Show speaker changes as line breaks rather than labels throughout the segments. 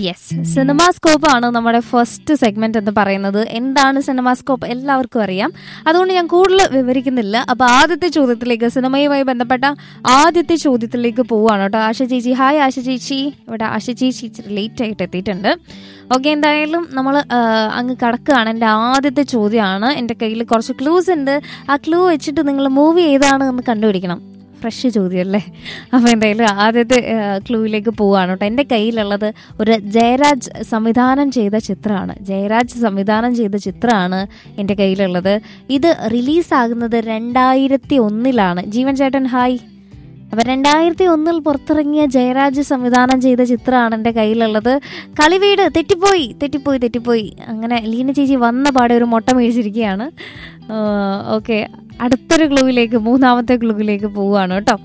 yes CinemaScope ആണ് നമ്മുടെ first segment എന്ന് പറയുന്നത് എന്താണ് സിനിമാസ്കോപ്പ് എല്ലാവർക്കും അറിയാം അതുകൊണ്ട് ഞാൻ കൂടുതൽ വിവരിക്കുന്നില്ല അപ്പൊ ആദ്യത്തെ ചോദ്യത്തിലേക്ക് സിനിമയുമായി ബന്ധപ്പെട്ട ആദ്യത്തെ ചോദ്യത്തിലേക്ക് പോവാണ് കേട്ടോ ആശ ചേച്ചി ഹായ് ആശ ചേച്ചി ഇവിടെ ആശ ചേച്ചി ലേറ്റ് ആയിട്ട് എത്തിയിട്ടുണ്ട് ഓക്കെ എന്തായാലും നമ്മൾ അങ്ങ് കടക്കുകയാണ് എൻ്റെ ആദ്യത്തെ ചോദ്യമാണ് എൻ്റെ കയ്യിൽ കുറച്ച് ക്ലൂസ് ഉണ്ട് ആ ക്ലൂ വെച്ചിട്ട് നിങ്ങൾ മൂവി ഏതാണ് എന്ന് കണ്ടുപിടിക്കണം ഫ്രഷ് ചോദ്യമല്ലേ അപ്പോൾ എന്തായാലും ആദ്യത്തെ ക്ലൂവിലേക്ക് പോവാണ് കേട്ടോ എൻ്റെ കയ്യിലുള്ളത് ഒരു ജയരാജ് സംവിധാനം ചെയ്ത ചിത്രമാണ് ജയരാജ് സംവിധാനം ചെയ്ത ചിത്രമാണ് എൻ്റെ കയ്യിലുള്ളത് ഇത് റിലീസാകുന്നത് രണ്ടായിരത്തി ഒന്നിലാണ് ജീവൻ ചേട്ടൻ ഹായ് അപ്പം രണ്ടായിരത്തി ഒന്നിൽ പുറത്തിറങ്ങിയ ജയരാജ് സംവിധാനം ചെയ്ത ചിത്രമാണ് എൻ്റെ കയ്യിലുള്ളത് കളിവീട് തെറ്റിപ്പോയി തെറ്റിപ്പോയി തെറ്റിപ്പോയി അങ്ങനെ ലീന ചേച്ചി വന്ന പാടെ ഒരു മുട്ട മേടിച്ചിരിക്കുകയാണ് ഓക്കെ അടുത്തൊരു ക്ലൂവിലേക്ക് മൂന്നാമത്തെ ക്ലൂവിലേക്ക് പോവുകയാണ് കേട്ടോ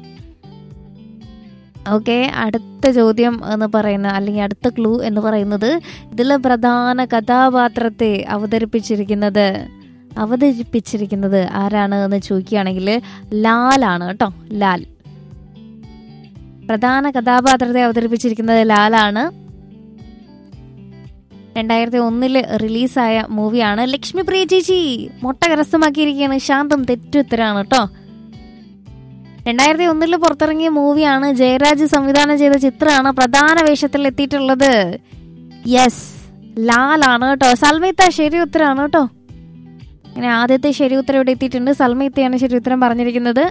ഓക്കെ അടുത്ത ചോദ്യം എന്ന് പറയുന്ന അല്ലെങ്കിൽ അടുത്ത ക്ലൂ എന്ന് പറയുന്നത് ഇതിലെ പ്രധാന കഥാപാത്രത്തെ അവതരിപ്പിച്ചിരിക്കുന്നത് അവതരിപ്പിച്ചിരിക്കുന്നത് ആരാണ് എന്ന് ചോദിക്കുകയാണെങ്കിൽ ലാലാണ് കേട്ടോ ലാൽ പ്രധാന കഥാപാത്രത്തെ അവതരിപ്പിച്ചിരിക്കുന്നത് ലാലാണ് രണ്ടായിരത്തി ഒന്നില് റിലീസായ മൂവിയാണ് ലക്ഷ്മി പ്രിയ ചേച്ചി മുട്ട കരസ്ഥമാക്കിയിരിക്കുകയാണ് ശാന്തം തെറ്റുത്തരാണ് കേട്ടോ രണ്ടായിരത്തി ഒന്നില് പുറത്തിറങ്ങിയ മൂവിയാണ് ജയരാജ് സംവിധാനം ചെയ്ത ചിത്രമാണ് പ്രധാന വേഷത്തിൽ എത്തിയിട്ടുള്ളത് യെസ് ലാലാണ് കേട്ടോ സൽമൈത്ത ശരി ഉത്തരാണ് കേട്ടോ അങ്ങനെ ആദ്യത്തെ ശരി ഉത്തരം ഇവിടെ എത്തിയിട്ടുണ്ട് സൽമൈത്തയാണ് ശരി ഉത്തരം പറഞ്ഞിരിക്കുന്നത്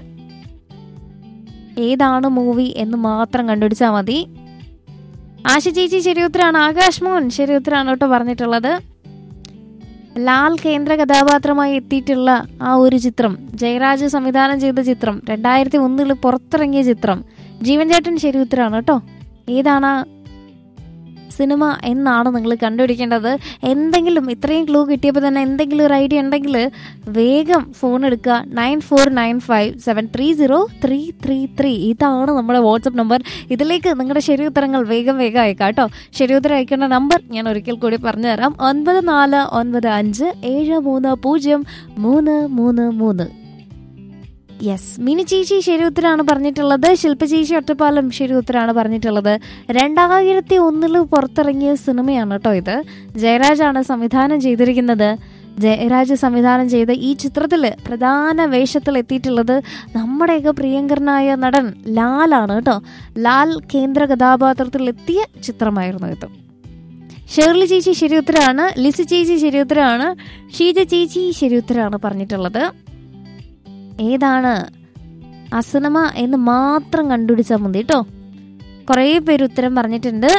ഏതാണ് മൂവി എന്ന് മാത്രം കണ്ടുപിടിച്ചാൽ മതി ആശ ചേച്ചി ശരി ഉത്തരാണ് ആകാശ് മോഹൻ ശരി ഉത്തരാണ് കേട്ടോ പറഞ്ഞിട്ടുള്ളത് ലാൽ കേന്ദ്ര കഥാപാത്രമായി എത്തിയിട്ടുള്ള ആ ഒരു ചിത്രം ജയരാജ് സംവിധാനം ചെയ്ത ചിത്രം രണ്ടായിരത്തി ഒന്നിൽ പുറത്തിറങ്ങിയ ചിത്രം ജീവൻ ചേട്ടൻ ശരി ഉത്തരാണ് കേട്ടോ ഏതാണ് സിനിമ എന്നാണ് നിങ്ങൾ കണ്ടുപിടിക്കേണ്ടത് എന്തെങ്കിലും ഇത്രയും ക്ലൂ കിട്ടിയപ്പോൾ തന്നെ എന്തെങ്കിലും ഒരു ഐഡിയ ഉണ്ടെങ്കിൽ വേഗം ഫോൺ എടുക്കുക nine four nine five seven three zero three three three ഇതാണ് നമ്മുടെ വാട്സപ്പ് നമ്പർ ഇതിലേക്ക് നിങ്ങളുടെ ശരി ഉത്തരങ്ങൾ വേഗം വേഗം അയക്കാം കേട്ടോ ശരി ഉത്തരം അയക്കേണ്ട നമ്പർ ഞാൻ ഒരിക്കൽ കൂടി പറഞ്ഞു തരാം ഒൻപത് നാല് ഒൻപത് അഞ്ച് ഏഴ് മൂന്ന് പൂജ്യം മൂന്ന് മൂന്ന് മൂന്ന് യെസ് മിനി ചേച്ചി ശരി ഉത്തരാണ് പറഞ്ഞിട്ടുള്ളത് ശില്പ ചേച്ചി ഒറ്റപ്പാലം ശരി ഉത്തരാണ് പറഞ്ഞിട്ടുള്ളത് രണ്ടായിരത്തി ഒന്നില് പുറത്തിറങ്ങിയ സിനിമയാണ് കേട്ടോ ഇത് ജയരാജാണ് സംവിധാനം ചെയ്തിരിക്കുന്നത് ജയരാജ് സംവിധാനം ചെയ്ത ഈ ചിത്രത്തിൽ പ്രധാന വേഷത്തിൽ എത്തിയിട്ടുള്ളത് നമ്മുടെയൊക്കെ പ്രിയങ്കരനായ നടൻ ലാലാണ് കേട്ടോ ലാൽ കേന്ദ്ര കഥാപാത്രത്തിൽ എത്തിയ ചിത്രമായിരുന്നു ഇത് ഷേർലി ചേച്ചി ശരി ഉത്തരാണ് ലിസി ചേച്ചി ശരി ഉത്തരാണ് ഷീജ ചേച്ചി ശരി ഉത്തരാണ് പറഞ്ഞിട്ടുള്ളത് ഏതാണ് ആ സിനിമ എന്ന് മാത്രം കണ്ടുപിടിച്ചാൽ മതി കേട്ടോ കുറേ പേര് ഉത്തരം പറഞ്ഞിട്ടുണ്ട്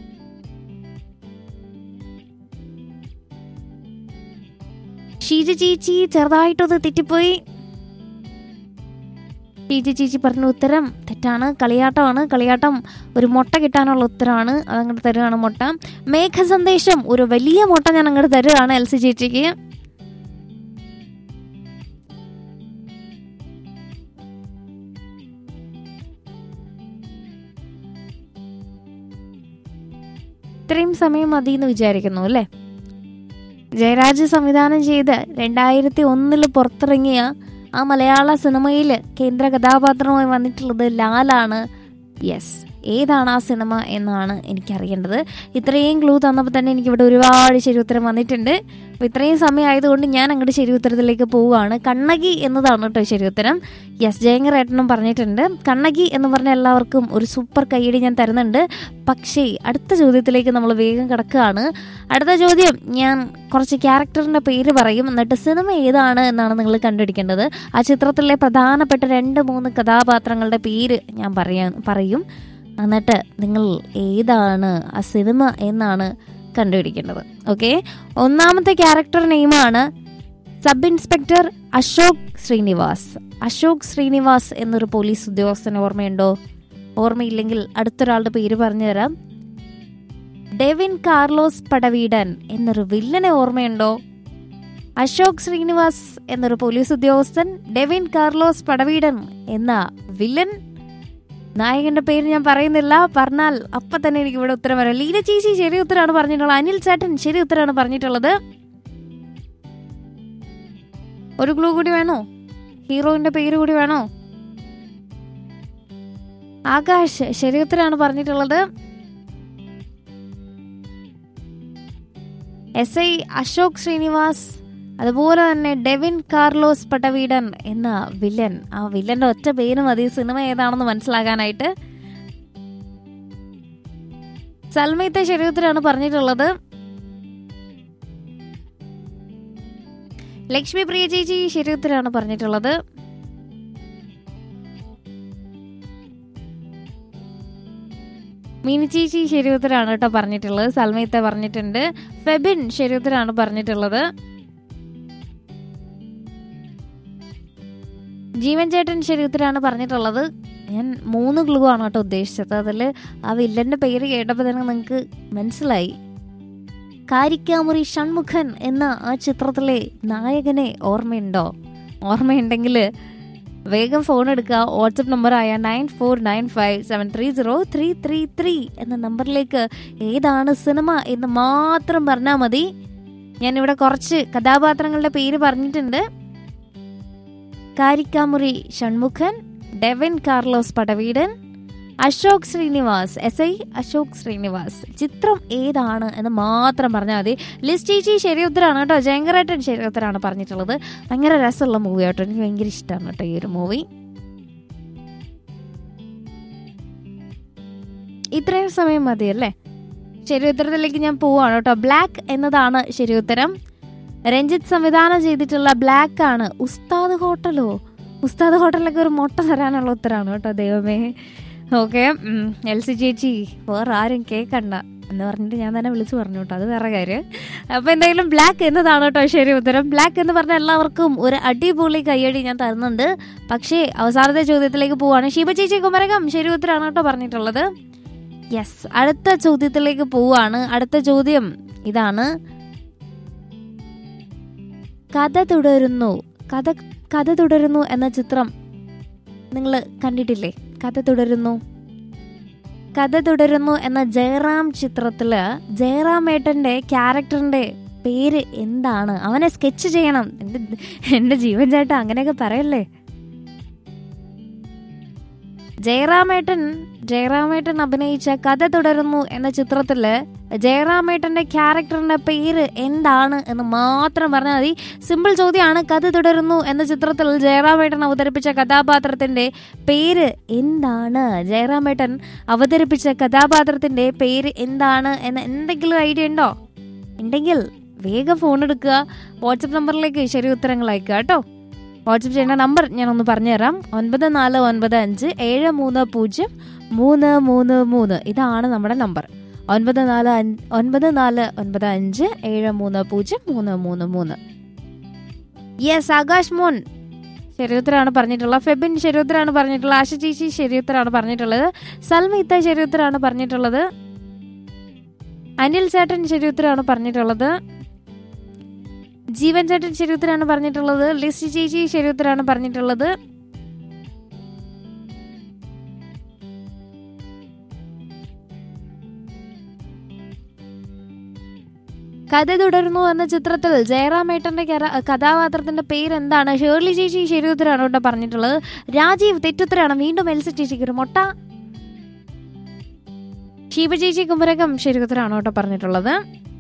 ഷീജ ചേച്ചി ചെറുതായിട്ടൊന്ന് തെറ്റിപ്പോയി ഷീജ ചേച്ചി പറഞ്ഞ ഉത്തരം തെറ്റാണ് കളിയാട്ടമാണ് കളിയാട്ടം ഒരു മുട്ട കിട്ടാനുള്ള ഉത്തരമാണ് അതങ്ങോട്ട് തരുകയാണ് മുട്ട മേഘ സന്ദേശം ഒരു വലിയ മുട്ട ഞാൻ അങ്ങോട്ട് തരുകയാണ് എൽസി ചേച്ചിക്ക് ഇത്രയും സമയം മതി എന്ന് വിചാരിക്കുന്നു അല്ലേ ജയരാജ് സംവിധാനം ചെയ്ത് രണ്ടായിരത്തി ഒന്നിൽ പുറത്തിറങ്ങിയ ആ മലയാള സിനിമയിൽ കേന്ദ്ര കഥാപാത്രമായി വന്നിട്ടുള്ളത് ലാലാണ് യെസ് ഏതാണ് ആ സിനിമ എന്നാണ് എനിക്കറിയേണ്ടത് ഇത്രയും ക്ലൂ തന്നപ്പോൾ തന്നെ എനിക്കിവിടെ ഒരുപാട് ശരി ഉത്തരം വന്നിട്ടുണ്ട് അപ്പോൾ ഇത്രയും സമയം ആയതുകൊണ്ട് ഞാൻ അങ്ങോട്ട് ശരി ഉത്തരത്തിലേക്ക് പോവുകയാണ് കണ്ണകി എന്നതാണ് കേട്ടോ ശരി ഉത്തരം യെസ് ജയങ്കർ ഏട്ടനും പറഞ്ഞിട്ടുണ്ട് കണ്ണകി എന്ന് പറഞ്ഞ എല്ലാവർക്കും ഒരു സൂപ്പർ കൈയടി ഞാൻ തരുന്നുണ്ട് പക്ഷേ അടുത്ത ചോദ്യത്തിലേക്ക് നമ്മൾ വേഗം കിടക്കുകയാണ് അടുത്ത ചോദ്യം ഞാൻ കുറച്ച് ക്യാരക്ടറിൻ്റെ പേര് പറയും എന്നിട്ട് സിനിമ ഏതാണ് എന്നാണ് നിങ്ങൾ കണ്ടുപിടിക്കേണ്ടത് ആ ചിത്രത്തിലെ പ്രധാനപ്പെട്ട രണ്ട് മൂന്ന് കഥാപാത്രങ്ങളുടെ പേര് ഞാൻ പറയാൻ പറയും എന്നിട്ട് നിങ്ങൾ ഏതാണ് ആ സിനിമ എന്നാണ് കണ്ടുപിടിക്കേണ്ടത് ഓക്കെ ഒന്നാമത്തെ ക്യാരക്ടർ നെയിമാണ് സബ് ഇൻസ്പെക്ടർ അശോക് ശ്രീനിവാസ് അശോക് ശ്രീനിവാസ് എന്നൊരു പോലീസ് ഉദ്യോഗസ്ഥന് ഓർമ്മയുണ്ടോ ഓർമ്മയില്ലെങ്കിൽ അടുത്തൊരാളുടെ പേര് പറഞ്ഞു തരാം ഡെവിൻ കാർലോസ് പടവീടൻ എന്നൊരു വില്ലനെ ഓർമ്മയുണ്ടോ അശോക് ശ്രീനിവാസ് എന്നൊരു പോലീസ് ഉദ്യോഗസ്ഥൻ ഡെവിൻ കാർലോസ് പടവീടൻ എന്ന വില്ലൻ നായകന്റെ പേര് ഞാൻ പറയുന്നില്ല പറഞ്ഞാൽ അപ്പൊ തന്നെ എനിക്ക് ഇവിടെ ഉത്തരം വരാം ലീന ചേച്ചി ശരി ഉത്തരമാണ് പറഞ്ഞിട്ടുള്ളത് അനിൽ ചേട്ടൻ ശരി ഉത്തരമാണ് പറഞ്ഞിട്ടുള്ളത് ഒരു ക്ലൂ കൂടി വേണോ ഹീറോയിന്റെ പേര് കൂടി വേണോ ആകാശ് ശരി ഉത്തരമാണ് പറഞ്ഞിട്ടുള്ളത് എസ് ഐ അശോക് ശ്രീനിവാസ് അതുപോലെ തന്നെ ഡെവിൻ കാർലോസ് പട്ടവീടൻ എന്ന വില്ലൻ ആ വില്ലന്റെ ഒറ്റ പേര് മതി സിനിമ ഏതാണെന്ന് മനസ്സിലാകാനായിട്ട് സൽമയത്തെ ശരീരത്തിലാണ് പറഞ്ഞിട്ടുള്ളത് ലക്ഷ്മി പ്രിയ ചേച്ചി ശരീരത്തിലാണ് പറഞ്ഞിട്ടുള്ളത് മിനി ചേച്ചി ശരീരത്തിലാണ് കേട്ടോ പറഞ്ഞിട്ടുള്ളത് സൽമയത്തെ പറഞ്ഞിട്ടുണ്ട് ഫെബിൻ ശരീരത്തിലാണ് പറഞ്ഞിട്ടുള്ളത് ജീവൻ ചേട്ടൻ ശരീരത്തിലാണ് പറഞ്ഞിട്ടുള്ളത് ഞാൻ മൂന്ന് ക്ലൂ ആണ് കേട്ടോ ഉദ്ദേശിച്ചത് അതിൽ ആ വില്ലന്റെ പേര് കേട്ടപ്പോൾ തന്നെ നിങ്ങൾക്ക് മനസ്സിലായി കാരിക്കാമുറി ഷൺമുഖൻ എന്ന ആ ചിത്രത്തിലെ നായകനെ ഓർമ്മയുണ്ടോ ഓർമ്മയുണ്ടെങ്കിൽ വേഗം ഫോൺ എടുക്കുക വാട്സപ്പ് നമ്പറായ nine four nine five seven three zero three three three എന്ന നമ്പറിലേക്ക് ഏതാണ് സിനിമ എന്ന് മാത്രം പറഞ്ഞാൽ മതി ഞാനിവിടെ കുറച്ച് കഥാപാത്രങ്ങളുടെ പേര് പറഞ്ഞിട്ടുണ്ട് കാരിക്കാമുറി ഷൺമുഖൻ ഡെവിൻ കാർലോസ് പടവീടൻ അശോക് ശ്രീനിവാസ് എസ് ഐ അശോക് ശ്രീനിവാസ് ചിത്രം ഏതാണ് എന്ന് മാത്രം പറഞ്ഞാൽ മതി ലിസ്റ്റ് ചേച്ചി ശരി ഉത്തരാണ് കേട്ടോ ജയങ്കരേട്ടൻ ശരി ഉത്തരാണ് പറഞ്ഞിട്ടുള്ളത് ഭയങ്കര രസമുള്ള മൂവി കേട്ടോ എനിക്ക് ഭയങ്കര ഇഷ്ടമാണ് കേട്ടോ ഈ ഒരു മൂവി ഇത്രയും സമയം മതി അല്ലേ ശരി ഉത്തരത്തിലേക്ക് ഞാൻ പോവാണ് കേട്ടോ ബ്ലാക്ക് എന്നതാണ് ശരി ഉത്തരം രഞ്ജിത്ത് സംവിധാനം ചെയ്തിട്ടുള്ള ബ്ലാക്ക് ആണ് ഉസ്താദ് ഹോട്ടലോ ഉസ്താദ് ഹോട്ടലിലൊക്കെ ഒരു മുട്ട തരാനുള്ള ഉത്തരമാണ് കേട്ടോ ദൈവമേ ഓക്കെ എൽ സി ചേച്ചി വേറെ ആരും കേൾക്കണ്ട എന്ന് പറഞ്ഞിട്ട് ഞാൻ തന്നെ വിളിച്ചു പറഞ്ഞു കേട്ടോ അത് വേറെ കാര്യം അപ്പൊ എന്തായാലും ബ്ലാക്ക് എന്നതാണ് കേട്ടോ ശരി ഉത്തരം ബ്ലാക്ക് എന്ന് പറഞ്ഞ എല്ലാവർക്കും ഒരു അടിപൊളി കയ്യടി ഞാൻ തരുന്നുണ്ട് പക്ഷേ അവസാനത്തെ ചോദ്യത്തിലേക്ക് പോവാണ് ശിവ ചേച്ചി കുമരകം ശരി ഉത്തരമാണ് കേട്ടോ പറഞ്ഞിട്ടുള്ളത് യെസ് അടുത്ത ചോദ്യത്തിലേക്ക് പോവാണ് അടുത്ത ചോദ്യം ഇതാണ് കഥ തുടരുന്നു കഥ കഥ തുടരുന്നു എന്ന ചിത്രം നിങ്ങൾ കണ്ടിട്ടില്ലേ കഥ തുടരുന്നു കഥ തുടരുന്നു എന്ന ജയറാം ചിത്രത്തില് ജയറാം ഏട്ടന്റെ ക്യാരക്ടറിന്റെ പേര് എന്താണ് അവനെ സ്കെച്ച് ചെയ്യണം എന്റെ എന്റെ ജീവൻ ചേട്ടാ അങ്ങനെയൊക്കെ പറയല്ലേ ജയറാമേട്ടൻ ജയറാമേട്ടൻ അഭിനയിച്ച കഥ തുടരുന്നു എന്ന ചിത്രത്തില് ജയറാമേട്ടന്റെ ക്യാരക്ടറിന്റെ പേര് എന്താണ് എന്ന് മാത്രം പറഞ്ഞാൽ മതി സിമ്പിൾ ചോദ്യമാണ് കഥ തുടരുന്നു എന്ന ചിത്രത്തിൽ ജയറാമേട്ടൻ അവതരിപ്പിച്ച കഥാപാത്രത്തിന്റെ പേര് എന്താണ് ജയറാമേട്ടൻ അവതരിപ്പിച്ച കഥാപാത്രത്തിന്റെ പേര് എന്താണ് എന്ന് എന്തെങ്കിലും ഐഡിയ ഉണ്ടോ ഉണ്ടെങ്കിൽ വേഗം ഫോൺ എടുക്കുക വാട്സപ്പ് നമ്പറിലേക്ക് ശരി ഉത്തരങ്ങൾ അയക്കുക കേട്ടോ വാട്സപ്പ് ചെയ്യേണ്ട നമ്പർ ഞാനൊന്ന് പറഞ്ഞുതരാം ഒൻപത് നാല് ഒൻപത് അഞ്ച് ഏഴ് മൂന്ന് പൂജ്യം മൂന്ന് മൂന്ന് മൂന്ന് ഇതാണ് നമ്മുടെ നമ്പർ ഒൻപത് നാല് അഞ്ച് ഒൻപത് നാല് ഒൻപത് അഞ്ച് ഏഴ് മൂന്ന് പൂജ്യം മൂന്ന് മൂന്ന് മൂന്ന് യെസ് ആകാശ് മോൻ ശരീരത്തിലാണ് പറഞ്ഞിട്ടുള്ളത് ഫെബിൻ ശരീരത്തിലാണ് പറഞ്ഞിട്ടുള്ളത് ആശ ചേച്ചി ശരീരത്തിലാണ് പറഞ്ഞിട്ടുള്ളത് സൽമിത്ത ശരീരത്തിലാണ് പറഞ്ഞിട്ടുള്ളത് അനിൽ ചേട്ടൻ ശരീരത്തിലാണ് പറഞ്ഞിട്ടുള്ളത് ജീവൻ ചേട്ടൻ ശരീരത്തിലാണ് പറഞ്ഞിട്ടുള്ളത് ലിസ്റ്റ് ചേച്ചി ശരീരത്തിലാണ് പറഞ്ഞിട്ടുള്ളത് കഥ തുടരുന്നു എന്ന ചിത്രത്തിൽ ജയറാമേട്ടന്റെ കര- കഥാപാത്രത്തിന്റെ പേര് എന്താണ് ഷേർലി ചേച്ചി ശരിയുത്തരാണ് കേട്ടോ പറഞ്ഞിട്ടുള്ളത് രാജീവ് തെറ്റുത്തരാണ് വീണ്ടും എൽസ ചേച്ചിക്ക് ഒരു മുട്ട ഷീബ ചേച്ചി കുമരകം ശരിയുത്തരാണ് കേട്ടോ പറഞ്ഞിട്ടുള്ളത്